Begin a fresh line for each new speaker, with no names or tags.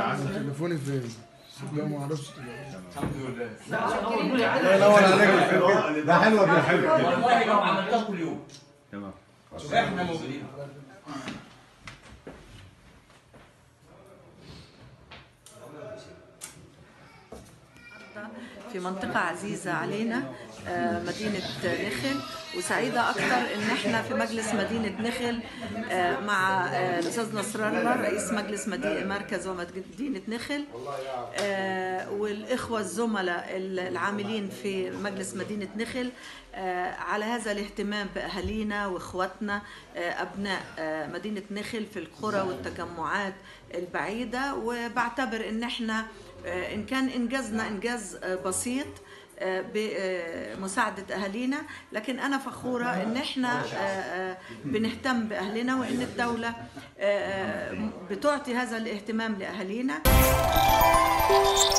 تليفوني فين؟ لا ما اعرفش
الحمد لله
الله ينور عليك
ده حلوه دي حلوه
والله لو عملتها كل يوم
تمام
احنا موجودين
في منطقة عزيزة علينا آه، مدينة نخل وسعيدة أكثر إن إحنا في مجلس مدينة نخل آه، مع آه، الأستاذ نصر الله رئيس مجلس مدينة مركز ومدينة نخل آه، والإخوة الزملاء العاملين في مجلس مدينة نخل آه، على هذا الاهتمام بأهالينا وإخواتنا آه، أبناء آه، مدينة نخل في القرى والتجمعات البعيدة وبعتبر إن إحنا آه، إن كان إنجازنا إنجاز آه، بسيط آه، بمساعدة أهالينا لكن أنا فخورة إن إحنا آه، آه، بنهتم بأهلنا وإن الدولة آه، آه، بتعطي هذا الاهتمام لأهالينا